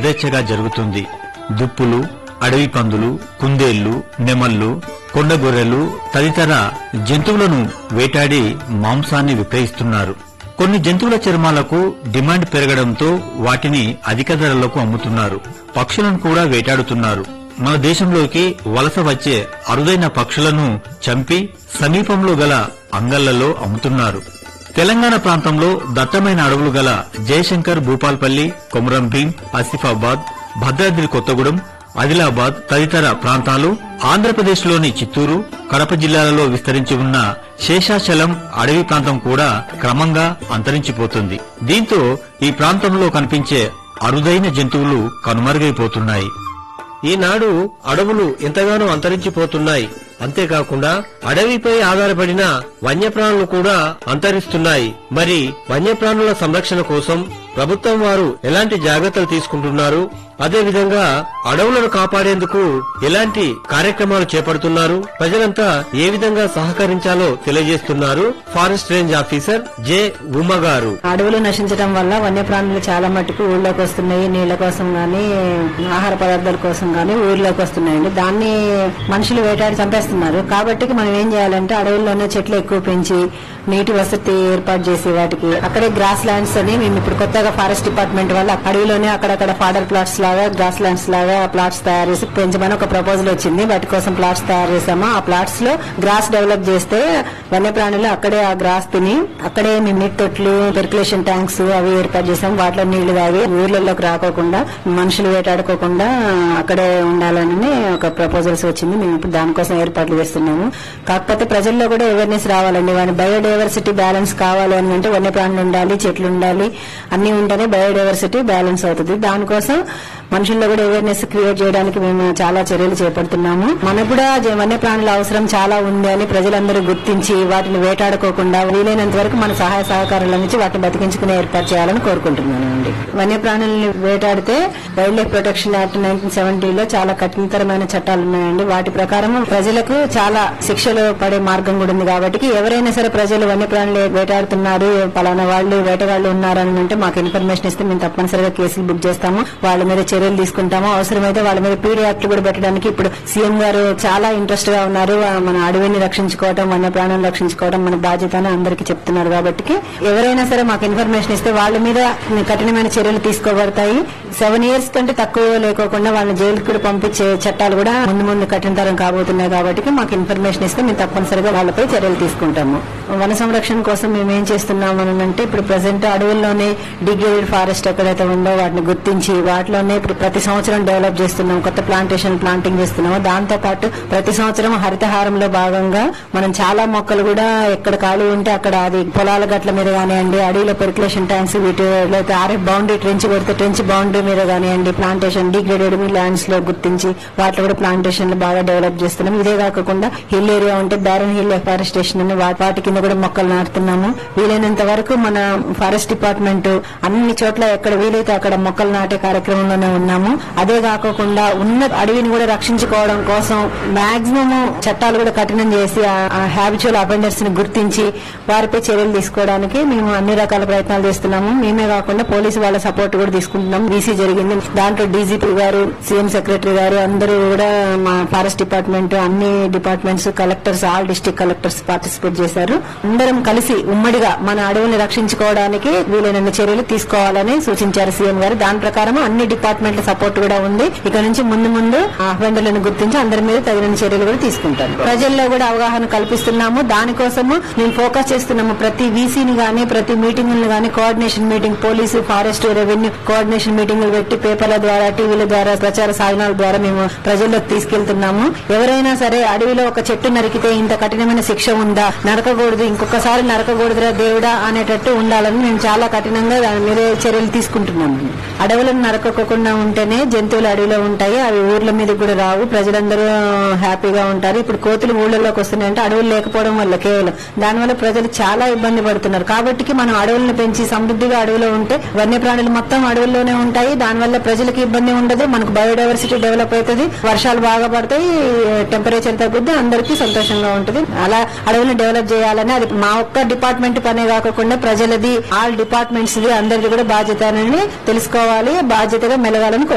యథేచ్ఛగా జరుగుతుంది దుప్పులు అడవి పందులు కుందేళ్లు నెమళ్లు కొండగొర్రెలు తదితర జంతువులను వేటాడి మాంసాన్ని విక్రయిస్తున్నారు కొన్ని జంతువుల చర్మాలకు డిమాండ్ పెరగడంతో వాటిని అధిక ధరలకు అమ్ముతున్నారు పక్షులను కూడా వేటాడుతున్నారు మన దేశంలోకి వలస వచ్చే అరుదైన పక్షులను చంపి సమీపంలో గల అంగళ్లలో అమ్ముతున్నారు తెలంగాణ ప్రాంతంలో దట్టమైన అడవులు గల జయశంకర్ భూపాల్పల్లి కొమురం భీం ఆసిఫాబాద్ భద్రాద్రి కొత్తగూడెం ఆదిలాబాద్ తదితర ప్రాంతాలు ఆంధ్రప్రదేశ్లోని చిత్తూరు కడప జిల్లాలలో విస్తరించి ఉన్న శేషాచలం అడవి ప్రాంతం కూడా క్రమంగా అంతరించిపోతుంది దీంతో ఈ ప్రాంతంలో కనిపించే అరుదైన జంతువులు కనుమరుగైపోతున్నాయి ఈనాడు అడవులు ఎంతగానో అంతరించిపోతున్నాయి అంతేకాకుండా అడవిపై ఆధారపడిన వన్యప్రాణులు కూడా అంతరిస్తున్నాయి మరి వన్యప్రాణుల సంరక్షణ కోసం ప్రభుత్వం వారు ఎలాంటి జాగ్రత్తలు తీసుకుంటున్నారు అదే విధంగా అడవులను కాపాడేందుకు ఎలాంటి కార్యక్రమాలు చేపడుతున్నారు ప్రజలంతా ఏ విధంగా సహకరించాలో తెలియజేస్తున్నారు forest range officer J Uma గారు అడవులు నశించడం వల్ల వన్యప్రాణులు చాలా మట్టుకు ఊళ్ళోకి వస్తున్నాయి నీళ్ల కోసం గాని ఆహార పదార్థాల కోసం గాని ఊర్లోకి వస్తున్నాయండి దాన్ని మనుషులు వేటాడి చంపేస్తున్నారు కాబట్టి మనం ఏం చేయాలంటే అడవుల్లోనే చెట్లు ఎక్కువ పెంచి నీటి వసతి ఏర్పాటు చేసి వాటికి అక్కడే గ్రాస్ ల్యాండ్స్ అని మేము ఇప్పుడు కొత్తగా ఫారెస్ట్ డిపార్ట్మెంట్ వల్ల అడవిలోనే అక్కడక్కడ ఫాడర్ ప్లాట్స్ లాగా గ్రాస్ ల్యాండ్స్ లాగా ప్లాట్స్ తయారు చేసి పెంచమని ఒక ప్రపోజల్ వచ్చింది వాటి కోసం ప్లాట్స్ తయారు చేసాము ఆ ప్లాట్స్ లో గ్రాస్ డెవలప్ చేస్తే వన్యప్రాణులు అక్కడే ఆ గ్రాస్ తిని అక్కడే మేము నీటి తొట్లు పెర్కులేషన్ ట్యాంక్స్ అవి ఏర్పాటు చేసాం వాటిలో నీళ్లు తాగి ఊర్లలోకి రాకోకుండా మనుషులు వేటాడుకోకుండా అక్కడే ఉండాలని ఒక ప్రపోజల్స్ వచ్చింది మేము ఇప్పుడు దానికోసం ఏర్పాట్లు చేస్తున్నాము కాకపోతే ప్రజల్లో కూడా అవేర్నెస్ రావాలండి వాని బయోడైవర్సిటీ బ్యాలెన్స్ కావాలి అని అంటే వన్యప్రాణులు ఉండాలి చెట్లు ఉండాలి అన్ని ఉంటేనే బయోడైవర్సిటీ బ్యాలెన్స్ అవుతుంది దానికోసం మనుషుల్లో కూడా అవేర్నెస్ క్రియేట్ చేయడానికి మేము చాలా చర్యలు చేపడుతున్నాము మనకు కూడా జ- వన్యప్రాణుల అవసరం చాలా ఉంది అని ప్రజలందరూ గుర్తించి వాటిని వేటాడుకోకుండా వీలైనంత వరకు మన సహాయ సహకారాలు అందించి వాటిని బతికించుకునే ఏర్పాటు చేయాలని కోరుకుంటున్నాను అండి వన్యప్రాణుల్ని వేటాడితే wildlife protection act nineteen సెవెంటీలో చాలా కఠినతరమైన చట్టాలు ఉన్నాయండి వాటి ప్రకారం ప్రజలకు చాలా శిక్షలు పడే మార్గం కూడా ఉంది కాబట్టి ఎవరైనా సరే ప్రజలు వన్యప్రాణులు వేటాడుతున్నారు పలానా వాళ్ళు వేటగాళ్ళు ఉన్నారని అంటే మాకు ఇన్ఫర్మేషన్ ఇస్తే మేము తప్పనిసరిగా కేసులు బుక్ చేస్తాము వాళ్ళ మీద చర్యలు తీసుకుంటాము అవసరమైతే వాళ్ళ మీద పీడీ యాక్ట్ కూడా పెట్టడానికి ఇప్పుడు సీఎం గారు చాలా ఇంట్రెస్ట్ గా ఉన్నారు ఆ, మన అడవిని రక్షించుకోవడం వన్యప్రాణాలను రక్షించుకోవడం మన బాధ్యత అని అందరికీ చెప్తున్నారు కాబట్టి ఎవరైనా సరే మాకు ఇన్ఫర్మేషన్ ఇస్తే వాళ్ళ మీద కఠినమైన చర్యలు తీసుకోబడతాయి సెవెన్ ఇయర్స్ కంటే తక్కువ లేకోకుండా వాళ్ళని జైలుకి కూడా పంపించే చట్టాలు కూడా ముందు ముందు కఠినతరం కాబోతున్నాయి కాబట్టి మాకు ఇన్ఫర్మేషన్ ఇస్తే మేము తప్పనిసరిగా వాళ్ళపై చర్యలు తీసుకుంటాము వన సంరక్షణ కోసం మేము ఏం చేస్తున్నాము అని అంటే ఇప్పుడు ప్రజెంట్ అడవుల్లోనే డిగ్రేడెడ్ ఫారెస్ట్ ఎక్కడైతే ఉందో వాటిని గుర్తించి వాటిలోనే ఇప్పుడు ప్రతి సంవత్సరం డెవలప్ చేస్తున్నాం కొత్త ప్లాంటేషన్ ప్లాంటింగ్ చేస్తున్నాము దాంతో పాటు ప్రతి సంవత్సరం హరితహారంలో భాగంగా మనం చాలా మొక్కలు కూడా ఎక్కడ ఖాళీ ఉంటే అక్కడ అది పొలాల గట్ల మీద కానివ్వండి అడవిలో పెర్కులేషన్ ట్యాంక్స్ వీటి లేకపోతే ఆర్ఎఫ్ బౌండరీ ట్రెంచ్ పెడితే ట్రెంచ్ బౌండరీ మీద కానివ్వండి ప్లాంటేషన్ డిగ్రేడెడ్ ల్యాండ్స్ లో గుర్తించి వాటిలో కూడా ప్లాంటేషన్లు బాగా డెవలప్ చేస్తున్నాం ఇదే కాకుండా హిల్ ఏరియా ఉంటే బ్యారన్ హిల్ ఫారెస్టేషన్ అని వా- వాటి కింద కూడా మొక్కలు నాటుతున్నాము వీలైనంత వరకు మన ఫారెస్ట్ డిపార్ట్మెంట్ అన్ని చోట్ల ఎక్కడ వీలైతే అక్కడ మొక్కలు నాటే కార్యక్రమంలోనే ఉన్నాము అదే కాకుండా ఉన్న అడవిని కూడా రక్షించుకోవడం కోసం మాక్సిమం చట్టాలు కూడా కఠినం చేసి ఆ హ్యాబిచువల్ అఫెండర్స్ ని గుర్తించి వారిపై చర్యలు తీసుకోవడానికి మేము అన్ని రకాల ప్రయత్నాలు చేస్తున్నాము మేమే కాకుండా పోలీసు వాళ్ళ సపోర్ట్ కూడా తీసుకుంటున్నాం బీసీ జరిగింది దాంట్లో డీజీపీ గారు సీఎం సెక్రటరీ గారు అందరూ కూడా మా ఫారెస్ట్ డిపార్ట్మెంట్ అన్ని departments collectors all district collectors participate చేశారు అందరం కలిసి ఉమ్మడిగా మన అడవుల్ని రక్షించుకోవడానికి వీలైన చర్యలు తీసుకోవాలని సూచించారు సీఎం గారు దాని ప్రకారం అన్ని డిపార్ట్మెంట్ల సపోర్ట్ కూడా ఉంది ఇక నుంచి ముందు ముందు అఫెండర్లను గుర్తించి అందరి మీద తగిన చర్యలు కూడా తీసుకుంటారు ప్రజల్లో కూడా అవగాహన కల్పిస్తున్నాము దానికోసము మేము ఫోకస్ చేస్తున్నాము ప్రతి వీసీని గానీ ప్రతి మీటింగ్ గానీ coordination meeting police forest revenue coordination మీటింగ్లు పెట్టి పేపర్ల ద్వారా టీవీల ద్వారా ప్రచార సాధనాల ద్వారా మేము ప్రజల్లోకి తీసుకెళ్తున్నాము ఎవరైనా సరే అడవిలో ఒక చెట్టు నరికితే ఇంత కఠినమైన శిక్ష ఉందా నరకకూడదు ఇంకొకసారి నరకకూడదురా దేవుడా అనేటట్టు ఉండాలని మేము చాలా కఠినంగా దాని మీద చర్యలు తీసుకుంటున్నాము అడవులను నరకకుండా ఉంటేనే జంతువులు అడవిలో ఉంటాయి అవి ఊర్ల మీద కూడా రావు ప్రజలందరూ హ్యాపీగా ఉంటారు ఇప్పుడు కోతులు ఊళ్ళలోకి వస్తున్నాయంటే అడవులు లేకపోవడం వల్ల కేవలం దానివల్ల ప్రజలు చాలా ఇబ్బంది పడుతున్నారు కాబట్టి మనం అడవులను పెంచి సమృద్ధిగా అడవిలో ఉంటే వన్యప్రాణులు మొత్తం అడవుల్లోనే ఉంటాయి దానివల్ల ప్రజలకు ఇబ్బంది ఉండదు మనకు బయోడైవర్సిటీ డెవలప్ అవుతుంది వర్షాలు బాగా పడతాయి టెంపరేచర్ తగ్గుద్ది అందరికీ సంతోషంగా ఉంటుంది అలా అడవులను డెవలప్ చేయాలని అది మా ఒక్క డిపార్ట్మెంట్ పనే కాకుండా ప్రజలది ఆల్ డిపార్ట్మెంట్స్ అందరిది కూడా బాధ్యత అని తెలుసుకోవాలి బాధ్యతగా మెలగాలని కోరుకుంటున్నాను.